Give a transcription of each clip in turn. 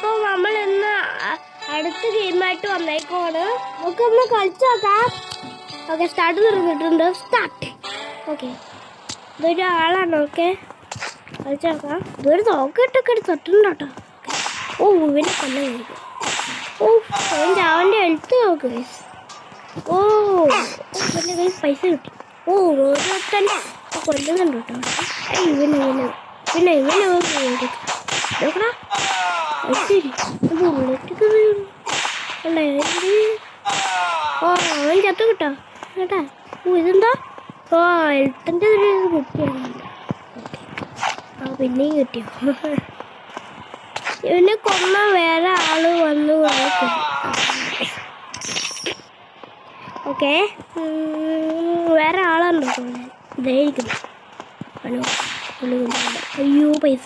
അപ്പോൾ നമ്മൾ ഇന്ന് അ- അടുത്ത ഗെയിമായിട്ട് വന്നേക്കുവാണ് നമുക്ക് ഒന്ന് കളിച്ചു നോക്കാം ഓക്കെ സ്റ്റാർട്ട് തുറന്നിട്ടുണ്ട് സ്റ്റാർട്ട് ഓക്കെ ഇതൊരു ആളാണ് ഓക്കെ കളിച്ചു നോക്കാം ഇതൊരു തോക്കിട്ടൊക്കെ എടുത്ത് തൊട്ടുണ്ട് കേട്ടോ ഓ ഇവനെ കൊല്ലം കഴിക്കും ഓ അവൻ ചാവൻ്റെ എഴുത്ത് നോക്ക് guys. ഓ ഇവൻ്റെ കയ്യിൽ പൈസ കിട്ടി ഓ ഓരോരുത്തൻ കൊല്ലുന്നുണ്ട് കേട്ടോ ഏയ് ഇവന് ഇവന് പിന്നെ ഇവന് മേടിക്കാം നോക്കടാ അത് ശരി അത് ഉള്ളിലേക്ക് വീണു. അല്ലേ ഇത്? ഓ അവൻ ചത്തു കിട്ടോ കേട്ടാ ഓ ഇതെന്താ ഓ എഴുത്തൻ്റെ ഒരു കിട്ടിയാണ് ആ പിന്നെയും കിട്ടിയോ ഇവനെ കൊന്ന വേറെ ആള് വന്നു ഓക്കെ വേറെ ആളുണ്ടോ കൊല്ലാൻ ഇതായിരിക്കുന്നു ഹലോ ഹലോ അയ്യോ പൈസ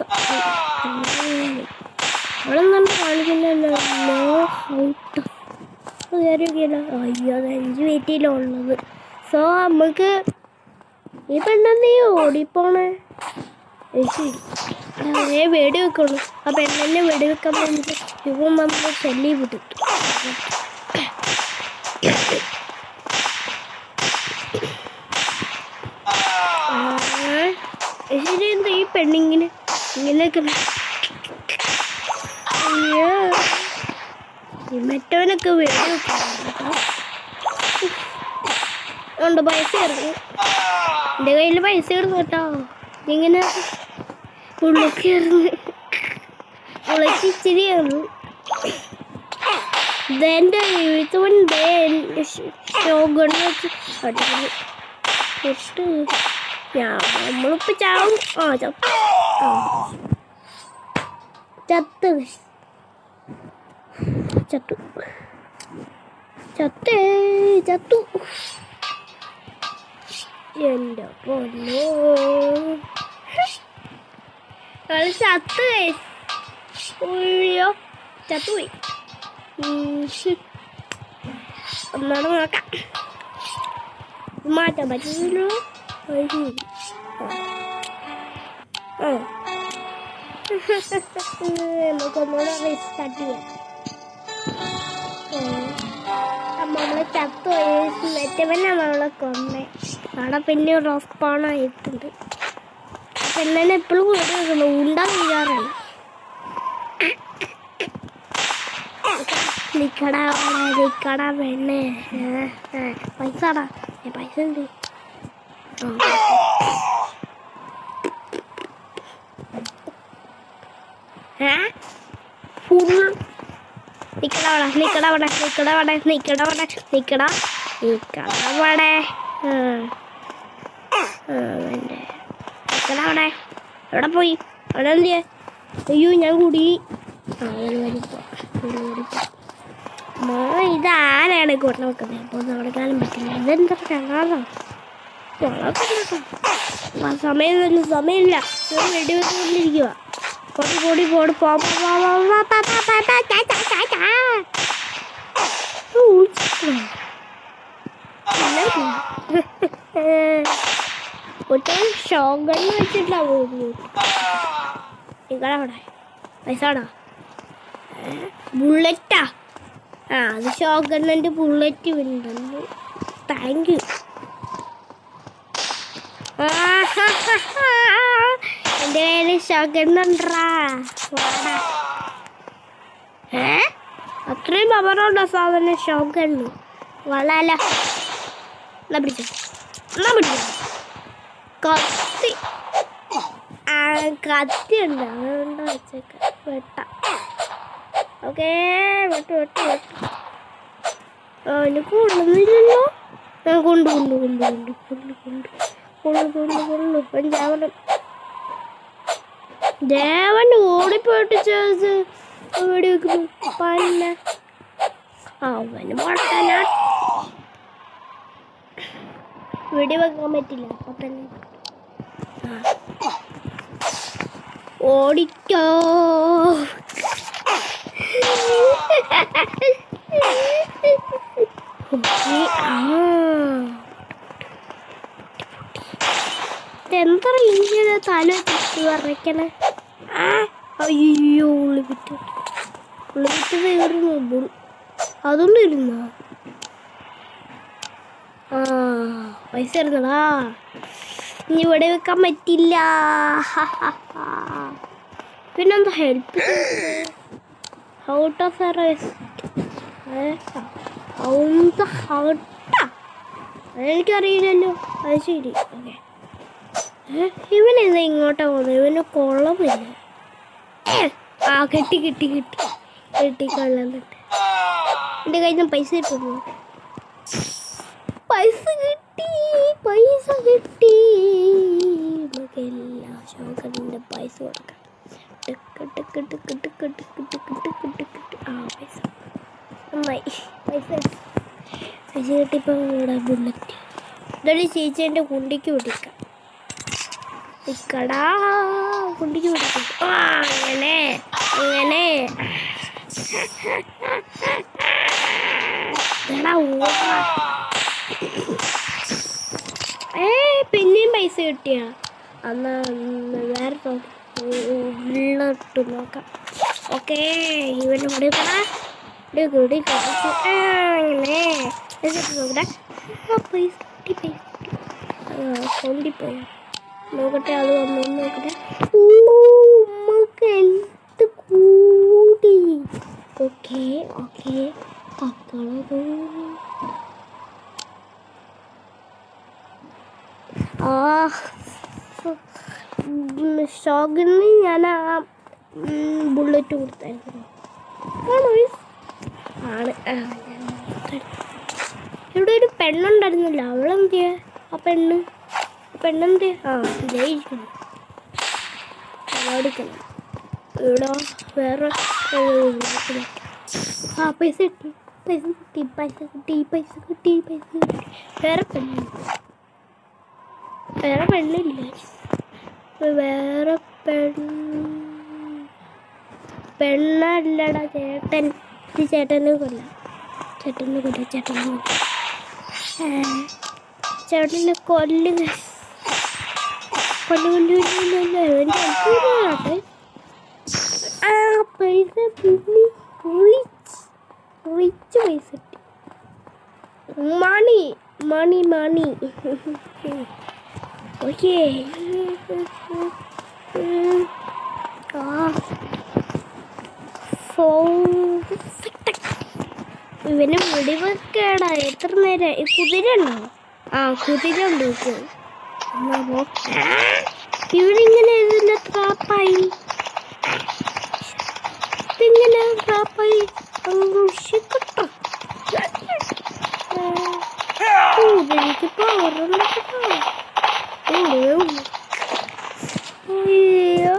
അവളെന്താണ് കാണിക്കുന്നല്ലോ നോ ഔട്ട് കയറിയൊക്കെയല്ലോ അയ്യോ അത് അഞ്ച് വെയിറ്റിലുള്ളത് സോ നമുക്ക് ഈ പെണ്ണെന്തീ ഓടിപ്പോണേ ഏയ് ശരി അതേ വെടി വെക്കുള്ളൂ ആ പെണ്ണെന്നെ വെടി വെക്കാൻ വേണ്ടിയിട്ട് ഇവൻ നമ്മൾ ശല്യ വിട്ടിട്ടു ശരി എന്താ ഈ പെണ്ണിങ്ങനെ ഇങ്ങനെയൊക്കെ അയ്യോ ഈ മറ്റവനൊക്കെ വെടി വെക്കുന്നുണ്ട് ഉണ്ട് പൈസ ഇറങ്ങി എൻ്റെ കയ്യിൽ പൈസ ഇടുന്നു കേട്ടോ ഇങ്ങനെ ഉള്ളൊക്കെ ഇറങ്ങി ഉളച്ച് ഇച്ചിരിയാണ് ഇതെൻ്റെ എഴുത്തുവൻ ഷോഗണ് വെച്ച് അടിക്കുന്നു പൊട്ട് ഞാൻ നമ്മളിപ്പോൾ ചാവും ആ ചത്തു ആ. ചത്ത് ചത്തു ചത്തേ ചത്തു എൻ്റെ പൊന്നോ കളി ചത്ത് guys. ഉയ്യോ ചത്തുപോയി ഉം, ഹും. ഒന്നാണ് നോക്കാം മാറ്റാൻ പറ്റില്ലല്ലോ അത് ശരി. ആ. ആ. നമുക്കൊന്നുകൂടെ റീസ്റ്റാർട്ട് ചെയ്യാം നമ്മളെ ചത്തു മറ്റവനെ നമ്മളെ കൊന്നേ അവിടെ പിന്നെ റെസ്പോൺ ആയിട്ടുണ്ട് പെണ്ണെ എപ്പോഴും വീടുന്നു ഉണ്ട വീഴാറായി നിക്കടാ അവിടെ നിക്കടാ പെണ്ണെ ഏ, ഏ, പൈസടാ ഏ, പൈസ ഉണ്ട് ആ. ഏ ഫുൾ നിക്കടാ അവിടെ നിക്കടാ അവിടെ നിക്കടാ അവിടെ നിക്കടാ അവിടെ നിക്കടാ നിക്കടാ അവിടെ ആ. ആ, വേണ്ടേ. നിക്കടാ അവിടെ എവിടെ പോയി അവിടെ എന്ത് ചെയ്യാ? അയ്യോ ഞാൻ കൂടി ആ ഒരു വരി പോ ഒരു വരി പോ മോ ഇത് ആരാണ് കൂട്ട വെക്കുന്നത് അപ്പോൾ നടക്കാനും പറ്റില്ല ഇതെന്താ കാണാറോ സമയം സമയമില്ല ഞാൻ വെടിവെച്ചുകൊണ്ടിരിക്കുക പൊടി പൊടി പോട് പോ പോ, പോ, പോ, പോ, പോ, പോ, പോ, പോ, ചാ, ചാ, ചാ, ചാ. ഓ, വിളിച്ചിട്ടോ? എല്ലാവർക്കും. ഒറ്റ ഷോഗണ്ണ് വെച്ചിട്ടാ പോകുന്നു നിങ്ങളവിടെ പൈസടാ ബുള്ളറ്റാ ആ അത് ഷോഗണ്ണിൻ്റെ ബുള്ളറ്റ് ഉണ്ടെന്ന് താങ്ക് യു എൻ്റെ കയ്യിൽ ഷോഗണ്ണുണ്ടാ ഏ അത്രയും പവറുണ്ടോ സാധനം ഷോഗണ്ണ് വളാല എന്നാ പിടിച്ചോ എന്നാ പിടിച്ചോ കത്തി ആ കത്തി ഉണ്ട് അതുകൊണ്ട് വെച്ചേക്ക വെട്ട ഓക്കേ വെട്ട് വെട്ട് വെട്ട് ആ എനിക്ക് കൊള്ളുന്നില്ലല്ലോ ആ കൊണ്ട് കൊണ്ട് കൊണ്ട് കൊണ്ട് കൊണ്ട് കൊണ്ട് കൊള്ളു കൊള്ളു കൊള്ളു ഇപ്പം ദേവൻ ദേവൻ ഓടിപ്പോയിട്ട് ചേർത്ത് വെടി വെക്കുന്നു പന്നെ അവന് പൊട്ടനാ വെടി വെക്കാൻ പറ്റില്ല അപ്പൊ തന്നെ ആ. ഓടിക്കോ ഓക്കേ, ആ. ഇതെന്താ ഇങ്ങനെ തല ചുറ്റി വരയ്ക്കണേ ആ അയ്യോ ഉള്ളി വിട്ടു ബുള്ളറ്റ് തീർന്നു ബുൾ അതൊന്നും ഇരുന്നോ ആ പൈസ ഇരുന്നടാ ഇനി ഇവിടെ വെക്കാൻ പറ്റില്ല പിന്നെന്താ help out of service out ഔട്ടാ എനിക്കറിയില്ലല്ലോ അത് ശരി ഓക്കെ ഇവൻ എന്താ ഇങ്ങോട്ടാ പോകുന്നത് ഇവന് കൊള്ളമില്ല ഏ, ആ കിട്ടി കിട്ടി കിട്ടി കിട്ടി കൊള്ളുന്നുണ്ട് എൻ്റെ കയ്യിൽ നിന്ന് പൈസ കിട്ടുന്നു പൈസ കിട്ടി പൈസ കിട്ടി നമുക്ക് എല്ലാ ഷോക്കറിൻ്റെ പൈസ കൊടുക്കാം tick tick tick tick tick tick tick tick tick. ആ പൈസ നന്നായി പൈസ പൈസ കിട്ടിയപ്പോൾ ഇവിടെ ബുള്ളറ്റ് ഇതൊരു ചേച്ചേൻ്റെ കുണ്ടിക്ക് പിടിക്കാം നിക്കടാ കുണ്ടിക്ക് പിടിക്കും ആ അങ്ങനെ അങ്ങനെ എടാ ഓടാ ഏ പിന്നെയും പൈസ കിട്ടിയ അന്ന് ഒന്ന് വേറെ നോക്കി ഉള്ളിട്ട് നോക്കാം ഓക്കേ ഇവൻ്റെ കൂടെ ഇവിടെ കൂടി കളിച്ച് ആ, അങ്ങനെ പൈസ ഇട്ട് നോക്കട്ടെ ആ പൈസ കിട്ടി പൈസ കിട്ടി ആ കൊണ്ടിപ്പോയി നോക്കട്ടെ അത് വന്നു നോക്കട്ടെ ഓ നമുക്ക് എന്ത് കൂടി ഓക്കെ ഓക്കെ അക്കളത് ആ ഷോഗിന് ഞാൻ ആ ബുള്ളറ്റ് കൊടുത്തായിരുന്നു ആണോ ഈ? ആണ് ആ, ഞാൻ കൊടുത്തായിരുന്നു. ഇവിടെ ഒരു പെണ്ണുണ്ടായിരുന്നില്ല അവളെന്ത് ചെയ്യാ ആ പെണ്ണ് ആ പെണ്ണെന്ത് ആ ജയിക്കുന്നു എടുക്കണം ഇവിടെ വേറെ ഏഹ്, ഇത്. ആ പൈസ കിട്ടി പൈസ കിട്ടി പൈസ കിട്ടി പൈസ കിട്ടി പൈസ കിട്ടി വേറെ പെണ്ണ് വേറെ പെണ്ണില്ല വേറെ പെണ്ണ് പെണ്ണല്ലടാ ചേട്ടൻ ഇത് ചേട്ടനെ കൊല്ല ചേട്ടനെ കൊല്ല ചേട്ടനെ കൊല്ല ഏ, ചേട്ടനെ കൊല്ലുക കൊല്ലു കൊല്ലു കൊല്ലു കൊല്ലു എൻ്റെ അടുത്ത് ആ പൈസ പുള്ളി റിച്ച് റിച്ച് പൈസ കിട്ടി മണി മണി മണി ഓക്കേ ആ ഫോ ഇവന് വെടിവെക്കേടാ എത്ര നേരം ഈ കുതിര ഉണ്ടോ ആ കുതിര ഉണ്ട് ഇപ്പൊ. എന്നാ പോ. ഇവരിങ്ങനെ ഇതിന്റെ ട്രാപ്പായി ഇതിങ്ങനെ ട്രാപ്പായി അങ്ങോട്ടോ കുതിരക്ക് പവറുണ്ട് കേട്ടോ ഓ, അയ്യോ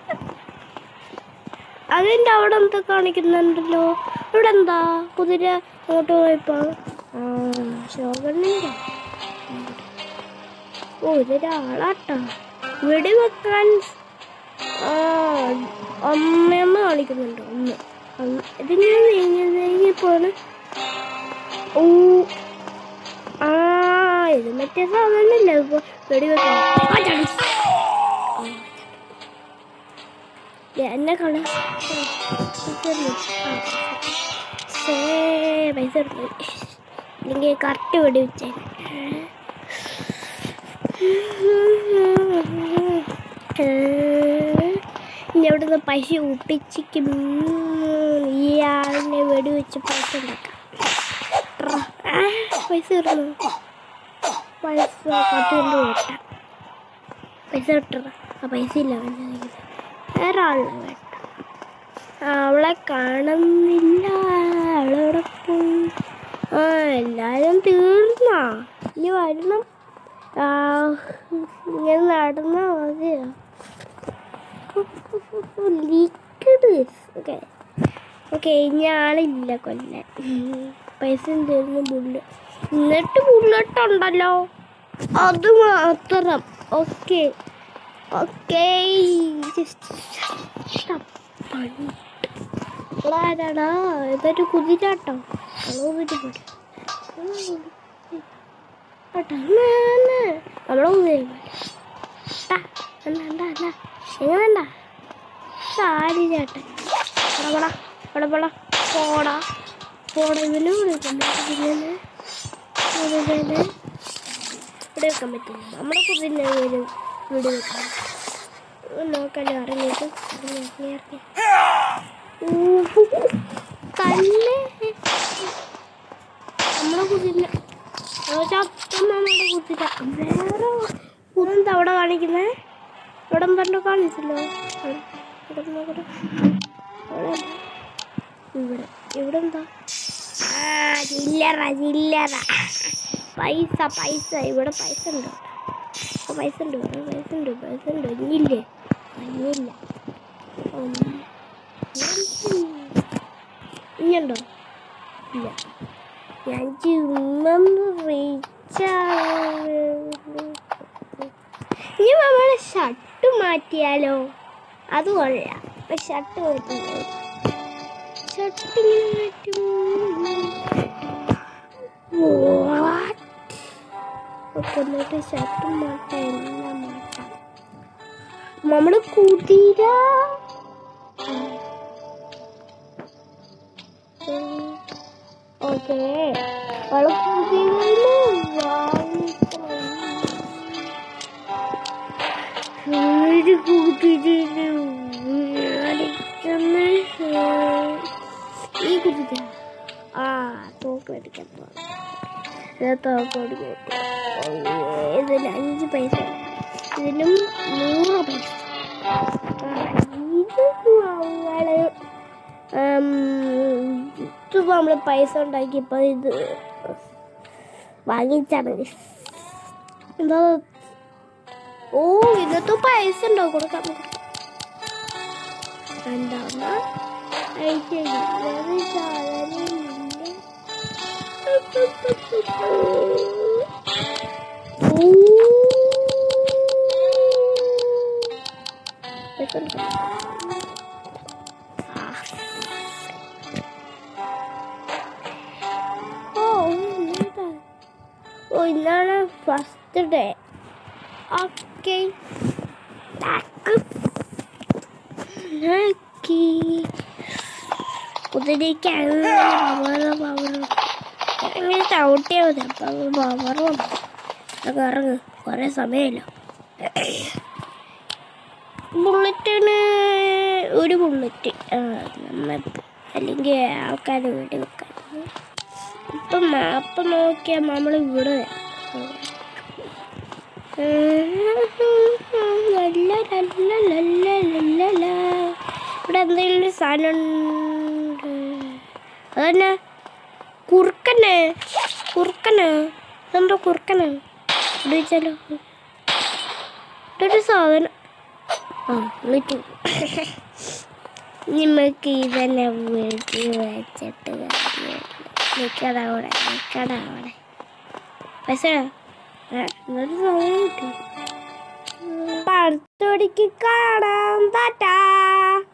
അതിൻ്റെ അവിടെ എന്താ കാണിക്കുന്നുണ്ടല്ലോ ഇവിടെ എന്താ കുതിര അങ്ങോട്ട് പോയപ്പോ ആ ശോകനുണ്ടോ ഓ ഇതൊരാളാട്ടാ വെടി വെക്കാൻ ആ അമ്മയമ്മ കാണിക്കുന്നുണ്ടോ ഒന്ന് അമ്മ ഇതിങ്ങനെ നീങ്ങി നീങ്ങി പോണ് ഓ ആ ഇത് മറ്റേ സാധനമല്ല ഇപ്പൊ വെടി വെക്കാൻ എന്നെ കാണാ പൈസ എടുത്തു അല്ലെങ്കിൽ കറക്റ്റ് വെടി വെച്ചേ ഇനി അവിടെ നിന്ന് പൈസ ഒപ്പിച്ചിക്കും ഇയാളിനെ വെടി വെച്ച് പൈസ ഉണ്ടാക്കാം ട്ര. ആ, പൈസ ഇടുന്നു പൈസ കട്ടുകൊണ്ട് വെട്ടാം പൈസ കിട്ടറ ആ പൈസ ഇല്ല അവൻ്റെ കയ്യിൽ വേറെ ആളിനെ വേട്ട അവളെ കാണുന്നില്ല അവളെവിടെ പോയി ആ എല്ലാരും തീർന്നാ ഇനി വരണം ആ ഇങ്ങനെ നടന്നാ മതിയോ ലീക്കഡ് ഓക്കെ ഓക്കെ ഇനി ആളില്ല കൊല്ലാൻ പൈസ തീർന്നു ബുള്ള് എന്നിട്ട് ബുള്ളറ്റ് ഉണ്ടല്ലോ അത് മാത്രം ഓക്കെ ഓക്കെ ആരാടാ ഇതൊരു കുതിരാട്ടോ കുതിര പോലെ നമ്മളെ കുതിര പോലെ എങ്ങനെണ്ട സാരി ചേട്ടൻ എടാ പോടാ പോടാ പോടാ പോടാ ഇവനെ വിളിക്കാൻ പറ്റില്ല കുതിരനെ ഇവിടെ വെക്കാൻ പറ്റില്ല നമ്മുടെ കുതിരനെ ഒരു വീട് വെക്കാം നോക്കാലോ ഇറങ്ങിയിട്ട് ഇറങ്ങി ഇറങ്ങി ഇറങ്ങി കല്ല് നമ്മളെ കുതിര ചത്തം നമ്മുടെ കുതിര വേറെ കുതിരെന്താ അവിടെ കാണിക്കുന്നത് ഇവിടെ പറഞ്ഞു കാണിച്ചല്ലോ അവിടെ ഇവിടെ നോക്കട്ടെ അവിടെ എന്താ? ഇവിടെ ഇവിടെ എന്താ ആ ചില്ലറ ചില്ലറ പൈസ പൈസ ഇവിടെ പൈസ ഉണ്ടോ ആ, പൈസ ഉണ്ട് ഇവിടെ പൈസ ഉണ്ട് പൈസ ഉണ്ട് ഇനിയില്ലേ ആ, ഇനിയില്ല ഉം. ഇനിയുണ്ടോ ഇല്ല ഞാൻ ചുമ്മാ റീച്ചാണ് ഇനി നമ്മളെ ഷർട്ട് മാറ്റിയാലോ അത് കൊള്ളാം ഇപ്പൊ ഷർട്ട് മാറ്റിയാലോ ഷർട്ട് ഇങ്ങനെ മാറ്റും What? ഒക്കെ എന്നിട്ട് ഷർട്ട് മാറ്റാം എല്ലാം മാറ്റാം നമ്മള് കുതിര ഓക്കെ അവള് കുതിരയില് വാങ്ങിക്കണം ഒരു കുതിരയില് വാങ്ങിക്കുന്ന ഈ കുതിര ആ തോക്ക് മേടിക്കാൻ പോകാം തോക്ക് മേടിക്കാൻ ഇതിന് അഞ്ച് പൈസ ഇതിനും നൂറ് പൈസ ആ, ഇത് നമ്മള് ഉം, ഇതിപ്പോ നമ്മള് പൈസ ഉണ്ടാക്കിയപ്പോ ഇത് വാങ്ങിച്ചാണ് എന്താ ഓ ഇന്നത്തെ പൈസ ഉണ്ടോ കൊടുക്കാം എന്താ ഓ ഇന്നതാ. ഓ ഇന്നാണ് ഫസ്റ്റ് ഡേ ഓക്കെ കുതിരയ്ക്ക് അങ്ങനെ പവർ പവർ അങ്ങനെ ചവിട്ടിയാൽ മതി അപ്പം പവർ വന്നു അതൊക്കെ ഇറങ്ങ് കുറേ സമയമില്ല ബുള്ളറ്റിന് ഒരു ബുള്ളറ്റ് ആ നമുക്ക് അല്ലെങ്കിൽ ആൾക്കാർ വേണ്ടി വെക്കാൻ ഇപ്പം മാപ്പ് നോക്കിയാൽ നമ്മൾ ഇവിടെ ലല്ല ലല്ല ലല്ല ലല്ല ല. ഇവിടെ എന്തെങ്കിലും ഒരു സാധനം ഉണ്ട് അതന്നെ കുറുക്കനെ കുറുക്കന് ഇതെന്തോ കുറുക്കന് ഇവിടെ വെച്ചാലോ ഇതൊരു സാധനം ആ വിളിച്ചു നമുക്ക് ഇതന്നെ വീട്ടിൽ വെച്ചിട്ട് കാര്യമില്ല. നിക്കടാ അവിടെ നിക്കടാ അവിടെ പൈസ എന്നൊരു സമയം കിട്ടി അടുത്ത മണിക്ക് കാണാം താറ്റാ